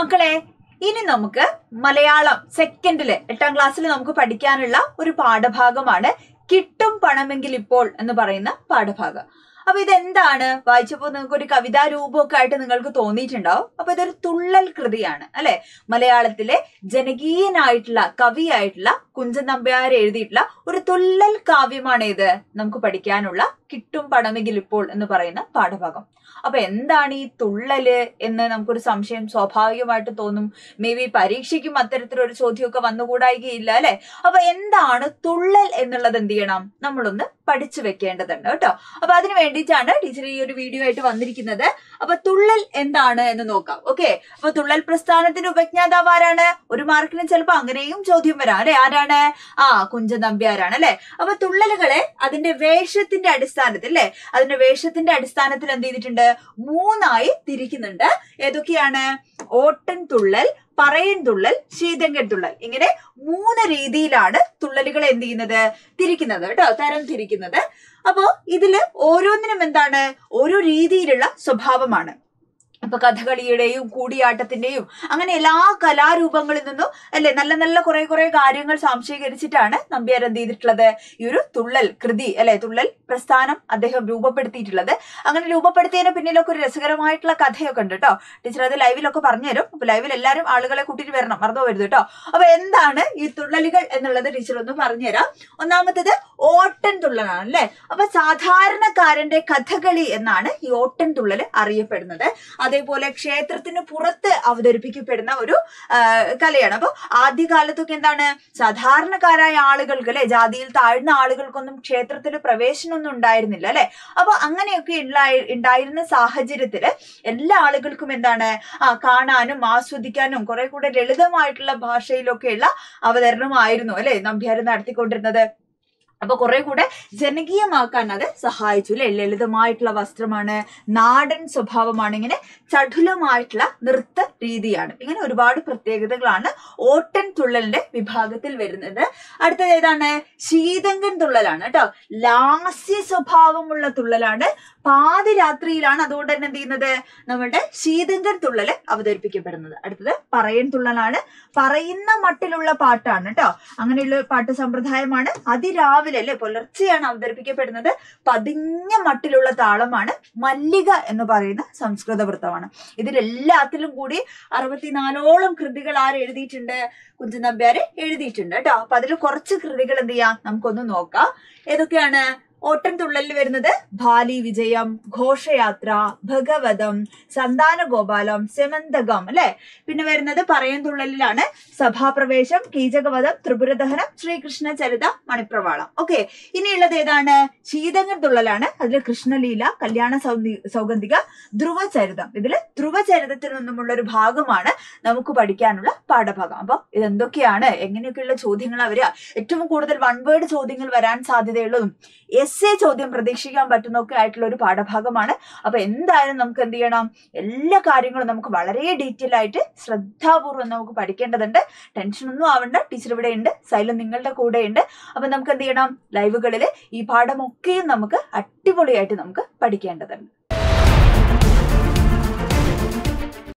മക്കളെ ഇനി നമുക്ക് മലയാളം സെക്കൻഡില് എട്ടാം ക്ലാസ്സിൽ നമുക്ക് പഠിക്കാനുള്ള ഒരു പാഠഭാഗമാണ് കിട്ടും പണമെങ്കിൽ ഇപ്പോൾ എന്ന് പറയുന്ന പാഠഭാഗം അപ്പൊ ഇതെന്താണ് വായിച്ചപ്പോൾ നിങ്ങൾക്ക് ഒരു കവിതാ രൂപമൊക്കെ ആയിട്ട് നിങ്ങൾക്ക് തോന്നിയിട്ടുണ്ടാവും അപ്പൊ ഇതൊരു തുള്ളൽ കൃതിയാണ് അല്ലെ മലയാളത്തിലെ ജനകീയനായിട്ടുള്ള കവിയായിട്ടുള്ള കുഞ്ചൻ നമ്പ്യാർ എഴുതിയിട്ടുള്ള ഒരു തുള്ളൽ കാവ്യമാണ് ഇത് നമുക്ക് പഠിക്കാനുള്ള കിട്ടും പണമെങ്കിൽ ഇപ്പോൾ എന്ന് പറയുന്ന പാഠഭാഗം അപ്പൊ എന്താണ് ഈ തുള്ളല് എന്ന് നമുക്കൊരു സംശയം സ്വാഭാവികമായിട്ട് തോന്നും മേ ബി പരീക്ഷയ്ക്കും അത്തരത്തിലൊരു ചോദ്യമൊക്കെ വന്നുകൂടായികയില്ല അല്ലെ അപ്പൊ എന്താണ് തുള്ളൽ എന്നുള്ളത് എന്ത് ചെയ്യണം നമ്മളൊന്ന് പഠിച്ചു വെക്കേണ്ടതുണ്ട് കേട്ടോ അപ്പൊ അതിന് വേണ്ടിയിട്ടാണ് ടീച്ചർ ഈ ഒരു വീഡിയോ ആയിട്ട് വന്നിരിക്കുന്നത് അപ്പൊ തുള്ളൽ എന്താണ് എന്ന് നോക്കാം ഓക്കെ അപ്പൊ തുള്ളൽ പ്രസ്ഥാനത്തിന്റെ ഉപജ്ഞാതാവ് ആരാണ് ഒരു മാർക്കിന് ചിലപ്പോ അങ്ങനെയും ചോദ്യം വരാം അല്ലെ ആരാണ് ആ കുഞ്ചൻ നമ്പ്യാരാണ് അല്ലെ അപ്പൊ തുള്ളലുകളെ അതിന്റെ വേഷത്തിന്റെ അടിസ്ഥാനത്തിൽ അല്ലെ അതിന്റെ വേഷത്തിന്റെ അടിസ്ഥാനത്തിൽ എന്ത് ചെയ്തിട്ടുണ്ട് മൂന്നായി തിരിക്കുന്നുണ്ട് ഏതൊക്കെയാണ് ഓട്ടൻ തുള്ളൽ പറയൻ തുള്ളൽ ശീതങ്കൻ തുള്ളൽ ഇങ്ങനെ മൂന്ന് രീതിയിലാണ് തുള്ളലുകൾ എന്ത് ചെയ്യുന്നത് തിരിക്കുന്നത് കേട്ടോ തരം തിരിക്കുന്നത് അപ്പോ ഇതില് ഓരോന്നിനും എന്താണ് ഓരോ രീതിയിലുള്ള സ്വഭാവമാണ് ഇപ്പൊ കഥകളിയുടെയും കൂടിയാട്ടത്തിന്റെയും അങ്ങനെ എല്ലാ കലാരൂപങ്ങളിൽ നിന്നും അല്ലെ നല്ല നല്ല കുറെ കുറെ കാര്യങ്ങൾ സംശീകരിച്ചിട്ടാണ് നമ്പ്യാർ എന്ത് ചെയ്തിട്ടുള്ളത് ഈ ഒരു തുള്ളൽ കൃതി അല്ലെ തുള്ളൽ പ്രസ്ഥാനം അദ്ദേഹം രൂപപ്പെടുത്തിയിട്ടുള്ളത് അങ്ങനെ രൂപപ്പെടുത്തിയതിന് പിന്നിലൊക്കെ ഒരു രസകരമായിട്ടുള്ള കഥയൊക്കെ ഉണ്ട് കേട്ടോ ടീച്ചർ അത് ലൈവിലൊക്കെ പറഞ്ഞുതരും അപ്പൊ ലൈവിൽ എല്ലാവരും ആളുകളെ കൂട്ടിയിട്ട് വരണം മറന്നു പോരുത് കേട്ടോ അപ്പൊ എന്താണ് ഈ തുള്ളലുകൾ എന്നുള്ളത് ടീച്ചർ ഒന്ന് പറഞ്ഞുതരാം ഒന്നാമത്തത് ഓട്ടൻ തുള്ളലാണ് അല്ലെ അപ്പൊ സാധാരണക്കാരന്റെ കഥകളി എന്നാണ് ഈ ഓട്ടൻ തുള്ളൽ അറിയപ്പെടുന്നത് അതേപോലെ ക്ഷേത്രത്തിന് പുറത്ത് അവതരിപ്പിക്കപ്പെടുന്ന ഒരു ആ, കലയാണ് അപ്പൊ ആദ്യകാലത്തൊക്കെ എന്താണ് സാധാരണക്കാരായ ആളുകൾക്ക് അല്ലെ ജാതിയിൽ താഴ്ന്ന ആളുകൾക്കൊന്നും ക്ഷേത്രത്തിൽ പ്രവേശനമൊന്നും ഉണ്ടായിരുന്നില്ല അല്ലെ അപ്പൊ അങ്ങനെയൊക്കെ ഉണ്ടായി- ഉണ്ടായിരുന്ന സാഹചര്യത്തില് എല്ലാ ആളുകൾക്കും എന്താണ് ആ കാണാനും ആസ്വദിക്കാനും കുറെ കൂടെ ലളിതമായിട്ടുള്ള ഭാഷയിലൊക്കെയുള്ള അവതരണമായിരുന്നു അല്ലെ നമ്പ്യാർ നടത്തിക്കൊണ്ടിരുന്നത് അപ്പൊ കുറെ കൂടെ ജനകീയമാക്കാൻ അത് സഹായിച്ചു അല്ലെ ലളിതമായിട്ടുള്ള വസ്ത്രമാണ് നാടൻ സ്വഭാവമാണ് ഇങ്ങനെ ചടുലമായിട്ടുള്ള നൃത്ത രീതിയാണ് ഇങ്ങനെ ഒരുപാട് പ്രത്യേകതകളാണ് ഓട്ടൻ തുള്ളലിന്റെ വിഭാഗത്തിൽ വരുന്നത് അടുത്തത് ഏതാണ് ശീതങ്കൻ തുള്ളലാണ് കേട്ടോ ലാസ്യ സ്വഭാവമുള്ള തുള്ളലാണ് പാതിരാത്രിയിലാണ് അതുകൊണ്ട് തന്നെ എന്ത് ചെയ്യുന്നത് നമ്മുടെ ശീതങ്കൻ തുള്ളല് അവതരിപ്പിക്കപ്പെടുന്നത് അടുത്തത് പറയൻ തുള്ളലാണ് പറയുന്ന മട്ടിലുള്ള പാട്ടാണ് കേട്ടോ അങ്ങനെയുള്ള ഒരു പാട്ട് സമ്പ്രദായമാണ് അതിരാവിലെ അല്ലെ പുലർച്ചെയാണ് അവതരിപ്പിക്കപ്പെടുന്നത് പതിഞ്ഞ മട്ടിലുള്ള താളമാണ് മല്ലിക എന്ന് പറയുന്ന സംസ്കൃത വൃത്തമാണ് ഇതിലെല്ലാത്തിലും കൂടി അറുപത്തിനാലോളം കൃതികൾ ആര് എഴുതിയിട്ടുണ്ട് കുഞ്ചൻ നമ്പ്യാര് എഴുതിയിട്ടുണ്ട് കേട്ടോ അപ്പൊ അതിൽ കുറച്ച് കൃതികൾ എന്ത് ചെയ്യാം നമുക്കൊന്ന് നോക്കാം ഏതൊക്കെയാണ് ഓട്ടൻ തുള്ളലിൽ വരുന്നത് ഭാലി വിജയം ഘോഷയാത്ര ഭഗവതം സന്താന ഗോപാലം സെമന്തകം അല്ലെ പിന്നെ വരുന്നത് പറയൻ തുള്ളലിലാണ് സഭാപ്രവേശം കീചകവധം ത്രിപുരദഹനം ശ്രീകൃഷ്ണ ചരിത മണിപ്രവാളം ഓക്കെ ഇനിയുള്ളത് ഏതാണ് ശീതങ്ങൻ തുള്ളലാണ് അതിൽ കൃഷ്ണലീല കല്യാണ സൗന്ദി- സൗഗന്ധിക ധ്രുവചരിതം ഇതില് ധ്രുവചരിതത്തിൽ നിന്നുമുള്ള ഒരു ഭാഗമാണ് നമുക്ക് പഠിക്കാനുള്ള പാഠഭാഗം അപ്പൊ ഇതെന്തൊക്കെയാണ് എങ്ങനെയൊക്കെയുള്ള ചോദ്യങ്ങൾ വരിക ഏറ്റവും കൂടുതൽ വൺ വേർഡ് ചോദ്യങ്ങൾ വരാൻ സാധ്യതയുള്ളതും എസ് എ ചോദ്യം പ്രതീക്ഷിക്കാൻ പറ്റുന്നൊക്കെ ആയിട്ടുള്ള ഒരു പാഠഭാഗമാണ് അപ്പൊ എന്തായാലും നമുക്ക് എന്ത് ചെയ്യണം എല്ലാ കാര്യങ്ങളും നമുക്ക് വളരെ ഡീറ്റെയിൽ ആയിട്ട് ശ്രദ്ധാപൂർവ്വം നമുക്ക് പഠിക്കേണ്ടതുണ്ട് ടെൻഷൻ ഒന്നും ആവണ്ട ടീച്ചർ ഇവിടെ ഉണ്ട് സൈലം നിങ്ങളുടെ കൂടെ ഉണ്ട് അപ്പൊ നമുക്ക് എന്ത് ചെയ്യണം ലൈവുകളിൽ ഈ പാഠമൊക്കെയും നമുക്ക് അടിപൊളിയായിട്ട് നമുക്ക് പഠിക്കേണ്ടതുണ്ട്